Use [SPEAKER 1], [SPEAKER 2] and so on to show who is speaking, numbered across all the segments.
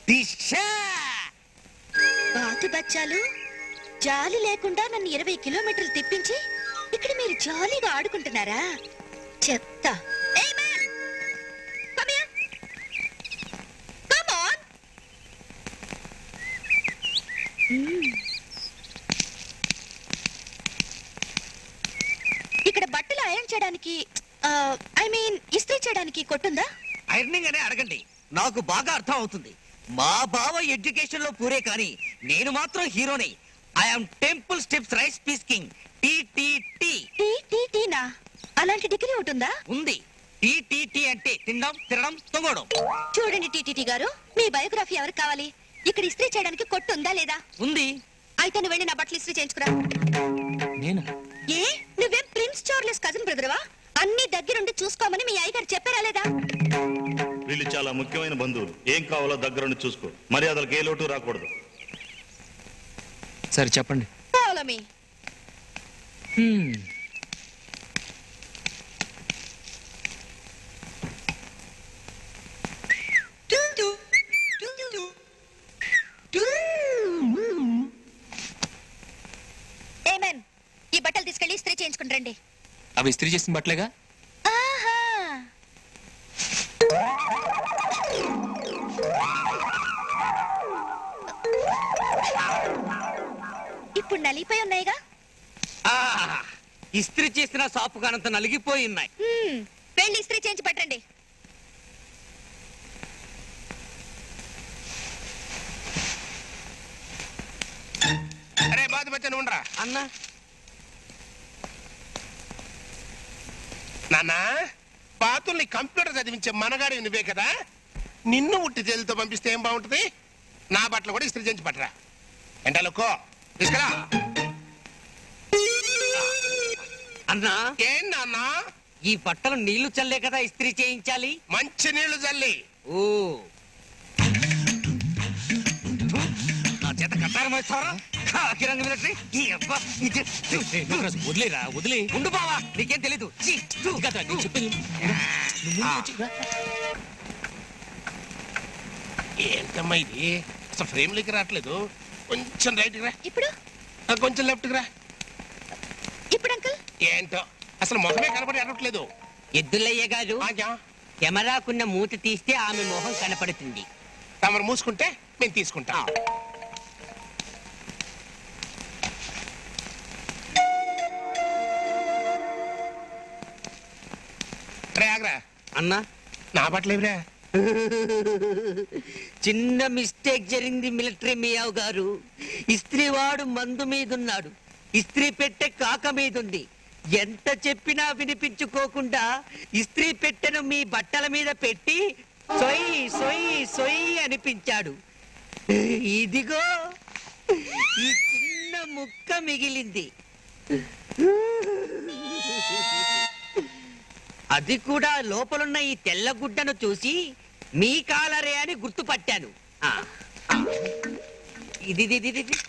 [SPEAKER 1] దిశ
[SPEAKER 2] బాతు బచ్చాలు జాలి లేకుండా నన్ను ఇరవై కిలోమీటర్లు తిప్పించి ఇక్కడ మీరు జాలీగా ఆడుకుంటున్నారా చెత్త Hey, man! Come here. Come on. మ్మ్. ఇక్కడ బట్టలు ఐరన్ చేయడానికి ఐ మీన్ ఇస్త్రీ చేయడానికి కొట్టుందా
[SPEAKER 1] ఐరనింగ్ అనే అడగండి నాకు బాగా అర్థం అవుతుంది మా బావ ఎడ్యుకేషన్ లో పూరే కానీ నేను మాత్రం హీరోని I'm temple steps rice piece king T T T
[SPEAKER 2] T T టీనా అలాంటి డిగ్రీ ఒకటి ఉందా
[SPEAKER 1] ఉంది టీ టీ టీ అంటే తినడం తినడం తొంగడం
[SPEAKER 2] చూడండి టీటీటీ గారు మీ బయోగ్రఫీ ఎవరికి కావాలి ఇక్కడ ఇస్త్రీ చేయడానికి కొట్టు ఉందా లేదా
[SPEAKER 1] ఉంది
[SPEAKER 2] అయితే నువ్వు వెళ్ళి నా బట్టలు ఇస్త్రీ చేయించుకురా
[SPEAKER 3] నేను
[SPEAKER 2] ఏ నువ్వేం ప్రిన్స్ చార్లెస్ కజిన్ బ్రదర్వా అన్ని దగ్గరుండి చూసుకోమని మీ అయ్యగారు చెప్పారా లేదా
[SPEAKER 4] వీళ్ళు చాలా ముఖ్యమైన బంధువులు ఏం కావాలో దగ్గరుండి చూసుకో మర్యాదలకు ఏ లోటు రాకూడదు
[SPEAKER 3] సరే చెప్పండి
[SPEAKER 2] ఫాలో మీ
[SPEAKER 3] హ్మ్.
[SPEAKER 2] ఏమేన్ ఈ బట్టలు తీసుకెళ్లి ఇస్త్రీ చేయించుకుని రండి
[SPEAKER 3] అవి ఇస్త్రీ చేసిన బట్టలేగా
[SPEAKER 2] ఆహా ఇప్పుడు నలిగిపోయి ఉన్నాయిగా
[SPEAKER 1] ఆ, ఇస్త్రీ చేసిన సాపు కానంత నలిగిపోయి ఉన్నాయి
[SPEAKER 2] హ్మ్, వెళ్ళి ఇస్త్రీ చేయించి పట్టండి
[SPEAKER 5] అరే బాధ బచ్చని ఉండరా
[SPEAKER 1] అన్నా
[SPEAKER 5] నాన్న బాతుల్ని కంప్యూటర్ చదివించే మనగాడి నువ్వే కదా నిన్ను ఉట్టి తేలితో పంపిస్తే ఏం బాగుంటది నా బట్టలు కూడా ఇస్త్రీ చేయించి పట్టరా ఎంటలుకో తీసుకురా
[SPEAKER 1] అన్నా
[SPEAKER 5] ఏం నాన్న
[SPEAKER 1] ఈ బట్టలు నీళ్లు చల్లే కదా ఇస్త్రీ చేయించాలి
[SPEAKER 5] మంచి నీళ్లు చల్లి
[SPEAKER 1] ఓ నా చేత కట్టారం వేస్తారా కాకి రంగు మిలిటరీ ఈ అబ్బా, ఇది-
[SPEAKER 3] ఏయ్, యువరాజు, వదిలేరా వదిలే
[SPEAKER 1] ఉండు బావా నీకేం తెలీదు ఛీ, థు.
[SPEAKER 3] కదా నేను చెప్పేది నువ్వు ముందు వచ్చి రా.
[SPEAKER 5] ఏంటమ్మా ఇది అసలు ఫ్రేమ్లోకి రావట్లేదు కొంచెం రైట్కి రా
[SPEAKER 2] ఇప్పుడు
[SPEAKER 5] ఆ, కొంచెం లెఫ్ట్కి రా
[SPEAKER 2] ఇప్పుడు అంకుల్
[SPEAKER 5] ఏంటో అసలు ముఖమే కనపడి అడగట్లేదు
[SPEAKER 1] ఎద్దులయ్య గారు
[SPEAKER 5] ఆజా
[SPEAKER 1] కెమెరాకున్న మూత తీస్తే ఆమె మొహం కనపడుతుంది
[SPEAKER 5] తమరు మూసుకుంటే మేము తీసుకుంటాం రే ఆగ్రా
[SPEAKER 1] అన్నా
[SPEAKER 5] నా బట్టలేవిరా
[SPEAKER 1] చిన్న మిస్టేక్ జరిగింది మిలిటరీ మియావ్ గారు ఇస్త్రీ వాడు మందు మీదున్నాడు ఇస్త్రీ పెట్టె కాక మీదుంది ఎంత చెప్పినా వినిపించుకోకుండా ఇస్త్రీ పెట్టెను మీ బట్టల మీద పెట్టి సొయ్ సొయ్ సొయ్ అనిపించాడు ఇదిగో ఈ చిన్న ముక్క మిగిలింది అది కూడా లోపలున్న ఈ తెల్ల గుడ్డను చూసి మీ కాలరే అని గుర్తుపట్టాను ఆ, ఆ. ఇది ఇది, ఇది, ఇది.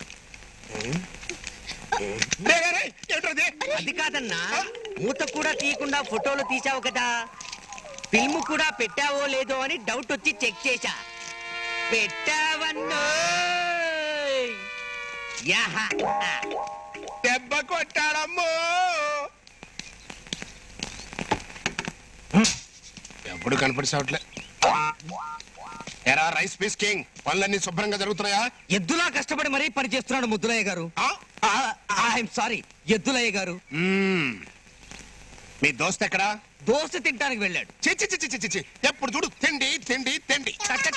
[SPEAKER 5] రే, రే, రే, ఏంట్రా ఇది?
[SPEAKER 1] అది కాదన్నా మూత కూడా తీయకుండా ఫోటోలు తీసావు కదా ఫిల్మ్ కూడా పెట్టావో లేదో అని డౌట్ వచ్చి చెక్ చేశా పెట్టావన్నో యాహా
[SPEAKER 5] దెబ్బ కొట్టాడమ్మో ఎప్పుడు కనపడి సావట్లే ఎరా రైస్ పీస్ కింగ్ పనులన్నీ శుభ్రంగా జరుగుతున్నాయా
[SPEAKER 1] ఎద్దులా కష్టపడి మరీ పని చేస్తున్నాడు ముద్దులయ్య గారు
[SPEAKER 5] ఆ?
[SPEAKER 1] ఐఎమ్ సారీ ఎద్దులయ్య గారు
[SPEAKER 5] మ్మ్. మీ దోస్త్ ఎక్కడా
[SPEAKER 1] దోశ తింటానికి వెళ్ళాడు
[SPEAKER 5] చిచ్చి చిచ్చి చిచ్చి చి ఎప్పుడు చూడు తిండి తిండి తిండి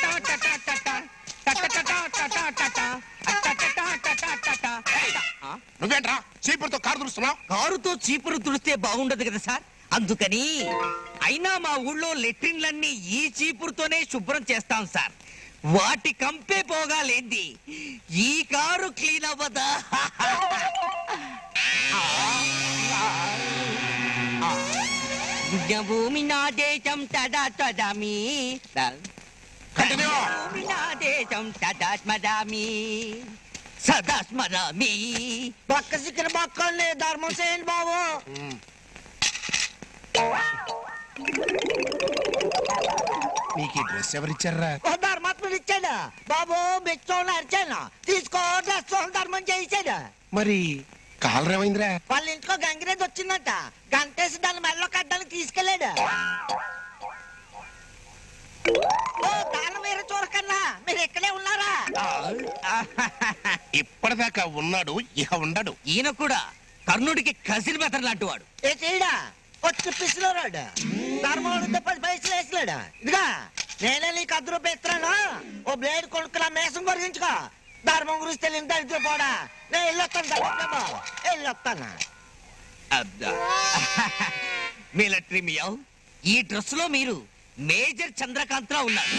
[SPEAKER 1] ఆ?
[SPEAKER 5] నువ్వేంట్రా చీపురుతో కారు దురుస్తున్నావు
[SPEAKER 1] కారుతో చీపురు తుడిస్తే బాగుండదు కదా సార్ అందుకని అయినా మా ఊళ్ళో లెట్రిన్లన్నీ ఈ చీపురుతోనే శుభ్రం చేస్తాం సార్ వాటి కంపే పోగాలేంది ఈ కారు క్లీన్ అవ్వదా భూమి నా దేశం తదా తదామి
[SPEAKER 5] కంటిన్యూ
[SPEAKER 1] భూమి నా దేశం తదా స్మరామి సదా స్మరామి పక్క సిక్కన పక్కనే ధర్మం చేయండి బాబు
[SPEAKER 5] నీకు ఈ డ్రెస్ ఎవరిచ్చారా
[SPEAKER 1] ధర్మాత్ముడు ఇచ్చాడు అరిచాడు బాబు మెచ్చోళ్ళు అరిచాను తీసుకో డ్రెస్ ధర్మం చేసాడు
[SPEAKER 5] మరి కాలర్ ఏమైందిరా
[SPEAKER 1] వాళ్ళ ఇంట్లో గంగిరేది వచ్చిందంట గంటేసి దాని మెల్ల కట్టడానికి తీసుకెళ్ళాడు ఓ దాని మీరు చూడకన్నా మీరు ఇక్కడే ఉన్నారా
[SPEAKER 5] ఇప్పటిదాకా ఉన్నాడు ఇక ఉండడు
[SPEAKER 1] ఈయన కూడా కర్ణుడికి కసిరి బెతర్ లాంటి వాడు ఏ చేయడా వచ్చి పిసిలో రాడు ధర్మం పది పైసలు వేసలేడు ఇదిగా నేనే నీకు అర్ధ రూపాయి ఇస్తున్నాను ఓ బ్లేడ్ కొనుక్కున్నా మేసం కొరిగించుకో ధర్మం గురించి తెలియని దరిద్ర పోడా నేను వెళ్ళొస్తాను దరిద్రమో వెళ్ళొస్తాను మిలిటరీ మియావ్ ఈ డ్రెస్ లో మీరు మేజర్ చంద్రకాంత్ రావు ఉన్నారు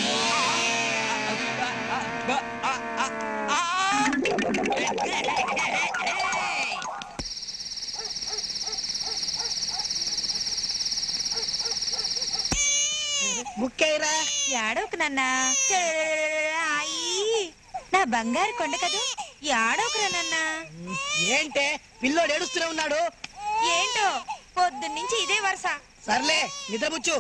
[SPEAKER 1] ముక్కైరా
[SPEAKER 2] ఏడవకు నాన్నా నా బంగారు కొండ కదూ ఏడవకురా నాన్నా
[SPEAKER 1] ఏంటే పిల్లోడు ఏడుస్తూనే ఉన్నాడు
[SPEAKER 2] ఏంటో పొద్దున్నుంచి ఇదే వరుస
[SPEAKER 1] సర్లే నిద్రపుచ్చు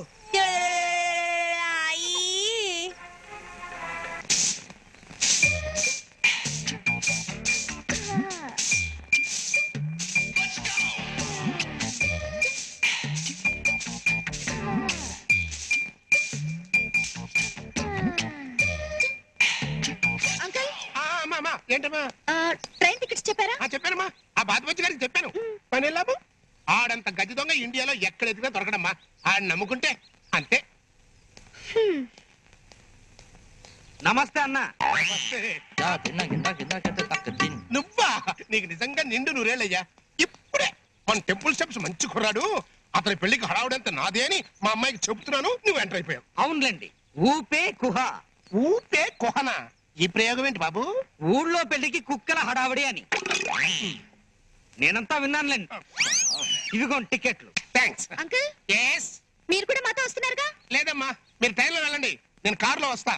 [SPEAKER 2] అంకుల్
[SPEAKER 5] ఆ, అమ్మా అమ్మా ఏంటమ్మా
[SPEAKER 2] ట్రైన్ టికెట్స్ చెప్పారా
[SPEAKER 5] ఆ చెప్పానమ్మా ఆ బాధపచ్చి గారికి చెప్పాను పని వెళ్ళాము ఆడంత గది దొంగ ఇండియాలో ఎక్కడ ఎదిగినా దొరకడమ్మా ఆడ నమ్ముకుంటే అంతే
[SPEAKER 1] నమస్తే అన్న
[SPEAKER 5] నువ్వా నీకు నిజంగా నిండు నూరేళ్ళయ్యా ఇప్పుడే మన టెంపుల్ స్టెప్స్ మంచి కుర్రాడు అతని పెళ్లికి హడావుడంత నాదే అని మా అమ్మాయికి చెబుతున్నాను నువ్వు ఎంటర్ అయిపోయావు
[SPEAKER 1] అవునులేండి ఊపే కుహ
[SPEAKER 5] ఊపే కొహన ఈ ప్రయోగం ఏంటి బాబు
[SPEAKER 1] ఊళ్ళో పెళ్లికి కుక్కల హడావిడి అని నేనంతా విన్నానులేండి ఇదిగోండి టికెట్లు
[SPEAKER 5] థ్యాంక్స్
[SPEAKER 2] అంకుల్
[SPEAKER 5] ఎస్
[SPEAKER 2] మీరు కూడా మాతో వస్తున్నారుగా
[SPEAKER 5] లేదమ్మా మీరు ట్రైన్లో వెళ్ళండి నేను కారులో వస్తా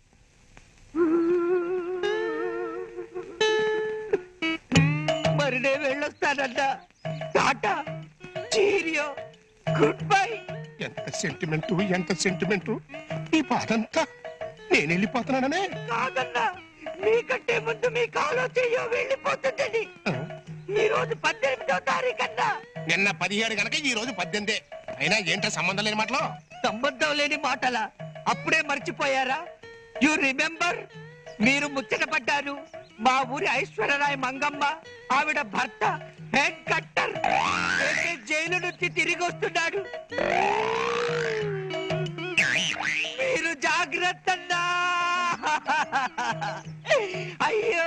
[SPEAKER 1] మరి నేను వెళ్ళొస్తానన్న టాటా చీరియో గుడ్ బై
[SPEAKER 5] ఎంత సెంటిమెంట్ ఎంత సెంటిమెంట్ ఈ బాధంతా నేను వెళ్ళిపోతున్నాననే
[SPEAKER 1] కాదన్నా మీకంటే ముందు మీ కాలో చెయ్యో వెళ్ళిపోతుందని ఈ రోజు పద్దెనిమిదో తారీఖు అన్నా
[SPEAKER 5] నిన్న పదిహేడు గనక ఈ రోజు పద్దెనిమిది అయినా ఏంటో సంబంధం లేని మాటలో
[SPEAKER 1] సంబంధం లేని మాటల అప్పుడే మర్చిపోయారా యు రిమెంబర్ మీరు ముచ్చట పడ్డారు మా ఊరి ఐశ్వర్యరాయ్ మంగమ్మ ఆవిడ భర్త హెడ్ కట్టర్ ఏకే జైలు నుంచి తిరిగి వస్తున్నాడు మీరు జాగ్రత్త అన్నా. అయ్యో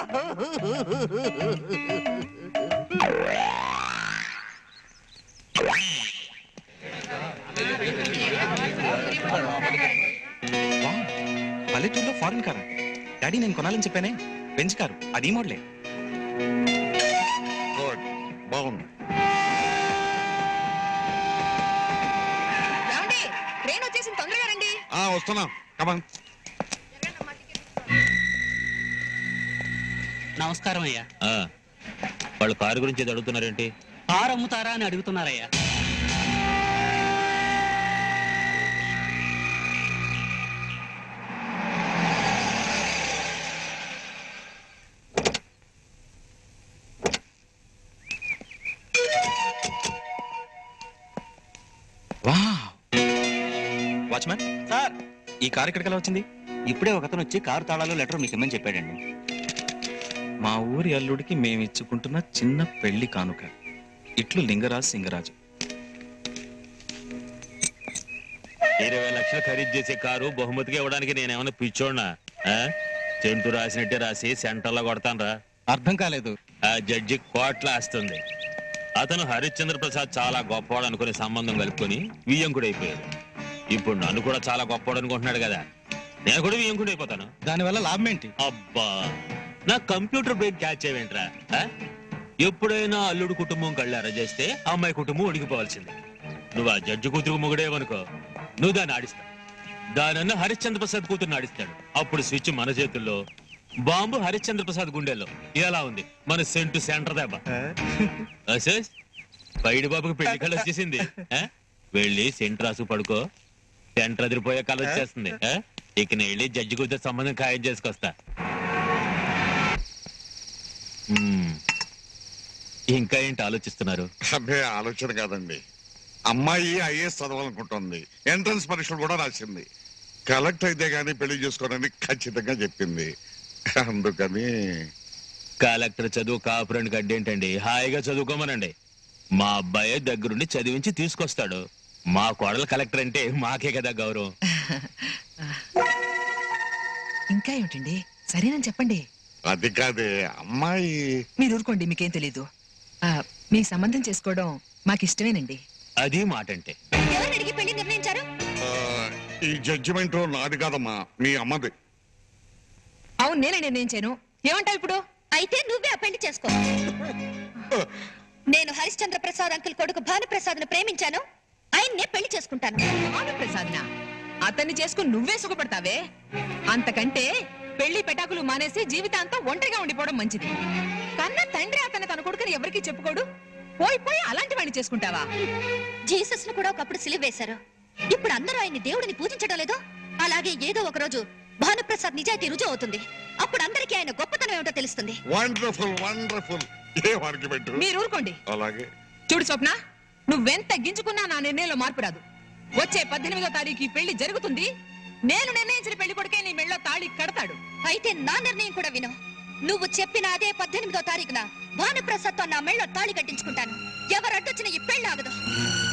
[SPEAKER 6] వావ్, పల్లెటూరులో ఫారెన్ కార్ డాడీ నేను కొనాలని చెప్పానే బెంచ్ కారు అది మోడలే
[SPEAKER 4] గుడ్ బాగుంది
[SPEAKER 2] ఏమండి ట్రైన్ వచ్చేసింది తొందరగా రండి
[SPEAKER 4] వస్తున్నా కమాన్
[SPEAKER 7] నమస్కారం అయ్యా
[SPEAKER 3] వాళ్ళు కారు గురించి ఏదో అడుగుతున్నారేంటి
[SPEAKER 7] కారు అమ్ముతారా అని అడుగుతున్నారయ్యా
[SPEAKER 6] వావ్ వాచ్మ్యాన్
[SPEAKER 7] సార్
[SPEAKER 6] ఈ కార్ ఎక్కడికి వచ్చింది
[SPEAKER 7] ఇప్పుడే ఒకతను వచ్చి కారు తాళాలు లెటర్ మీకు ఇమ్మని చెప్పాడండి
[SPEAKER 6] మా ఊరి అల్లుడికి మేము ఇచ్చుకుంటున్న చిన్న పెళ్లి కానుక ఇట్లు లింగరాజ్ సింగరాజు
[SPEAKER 3] ఇరవై లక్షలు ఖరీదు చేసే కారు బహుమతిగా ఇవ్వడానికి నేనేమన్నా పిచ్చోడ్నా ఆ? చెంటు రాసినట్టే రాసి సెంటర్లో కొడతానరా
[SPEAKER 7] అర్థం కాలేదు
[SPEAKER 3] ఆ జడ్జి కోట్ల ఆస్తుంది అతను హరిశ్చంద్ర ప్రసాద్ చాలా గొప్పవాడు అనుకునే సంబంధం కలుపుకొని వియ్యంకుడు అయిపోయాడు ఇప్పుడు నన్ను కూడా చాలా గొప్పవాడు అనుకుంటున్నాడు కదా నేను కూడా వియ్యంకుడు అయిపోతాను
[SPEAKER 7] దానివల్ల లాభం ఏంటి
[SPEAKER 3] అబ్బా నా కంప్యూటర్ బ్రెయిన్ క్యాచ్ అయ్యేంట్రా ఆ? ఎప్పుడైనా అల్లుడు కుటుంబం కళ్ళారా చేస్తే అమ్మాయి కుటుంబం ఉడికిపోవాల్సిందే నువ్వు ఆ జడ్జి కూతురు మొగుడేవనుకో నువ్వు దాన్ని ఆడిస్తావు దానన్న హరిశ్చంద్ర ప్రసాద్ కూతురు ఆడిస్తాడు అప్పుడు స్విచ్ మన చేతుల్లో బాంబు హరిశ్చంద్ర ప్రసాద్ గుండెల్లో ఎలా ఉంది మన సెంటు సెంటర్ దెబ్బ అసేస్ పైడి బాబుకి పెళ్లి కళ వచ్చేసింది ఆ? వెళ్ళి సెంటర్ రాసు పడుకో సెంటర్ అదిరిపోయే కళ వచ్చేస్తుంది ఆ? ఇక నేను వెళ్ళి జడ్జి కూతురు సంబంధం ఖాయం చేసుకొస్తా మ్మ్. ఇంకా ఏంటి ఆలోచిస్తున్నారు
[SPEAKER 8] అబ్బే ఆలోచన కాదండి అమ్మాయి ఐఏఎస్ చదవాలనుకుంటుంది ఎంట్రన్స్ పరీక్షలు కూడా రాసింది కలెక్ట్ అయితే గానీ పెళ్లి చేసుకోనని ఖచ్చితంగా చెప్పింది అందుకని
[SPEAKER 3] కలెక్టర్ చదువు కాపురండి గడ్డేంటండి హాయిగా చదువుకోమనండి మా అబ్బాయి దగ్గరుండి చదివించి తీసుకొస్తాడు మా కోడలు కలెక్టర్ అంటే మాకే కదా గౌరవం
[SPEAKER 9] ఇంకా ఏమిటండి సరేనని చెప్పండి
[SPEAKER 8] అది కాదే అమ్మాయి
[SPEAKER 9] మీరు ఊరుకోండి మీకేం తెలీదు ఆ, మీ సంబంధం చేసుకోవడం మాకు ఇష్టమేనండి
[SPEAKER 3] అది మాట అంటే
[SPEAKER 2] ఎవరిని అడిగి పెళ్లి నిర్ణయించారు
[SPEAKER 8] ఆ, ఈ జడ్జిమెంట్ నాది కాదమ్మా మీ అమ్మది
[SPEAKER 9] అవును నేనే నిర్ణయించాను ఏమంటావు ఇప్పుడు
[SPEAKER 2] అయితే నువ్వే ఆ పెళ్లి చేసుకో నేను హరిశ్చంద్ర ప్రసాద్ అంకుల్ కొడుకు భానుప్రసాద్ ప్రేమించాను ఆయన్నే పెళ్లి చేసుకుంటాను
[SPEAKER 9] ప్రసాద్న అతన్ని చేసుకుని నువ్వే సుఖపడతావే అంతకంటే పెళ్లి పెటాకులు మానేసి జీవితాంతం ఒంటరిగా ఉండిపోవడం మంచిది కన్న తండ్రి అతను తన కొడుకుని ఎవరికీ చెప్పుకోడు పోయి పోయి అలాంటి వాడిని చేసుకుంటావా
[SPEAKER 2] జీసస్ ను కూడా ఒకప్పుడు సిలువ వేశారు ఇప్పుడు అందరూ ఆయన్ని దేవుడిని పూజించడం లేదు అలాగే ఏదో ఒక రోజు భానుప్రసాద్ నిజాయితీ రుజువు అవుతుంది అప్పుడు అందరికీ ఆయన గొప్పతనం ఏమిటో తెలుస్తుంది
[SPEAKER 8] వండర్ఫుల్ వండర్ఫుల్ ఏ ఆర్గ్యుమెంట్
[SPEAKER 9] మీరు ఊరుకోండి
[SPEAKER 8] అలాగే
[SPEAKER 9] చూడు స్వప్న నువ్వెంత గింజుకున్నా నా నిర్ణయంలో మార్పు రాదు వచ్చే పద్దెనిమిదో తారీఖు ఈ పెళ్లి జరుగుతుంది నేను నిర్ణయించిన పెళ్లి కొడుకే నీ మెళ్ళో తాళి కడతాడు
[SPEAKER 2] అయితే నా నిర్ణయం కూడా విను నువ్వు చెప్పిన అదే పద్దెనిమిదో తారీఖున భానుప్రసాద్ తో నా మెళ్ళో తాళి కట్టించుకుంటాను ఎవరు అడ్డొచ్చిన ఈ పెళ్లి ఆగదు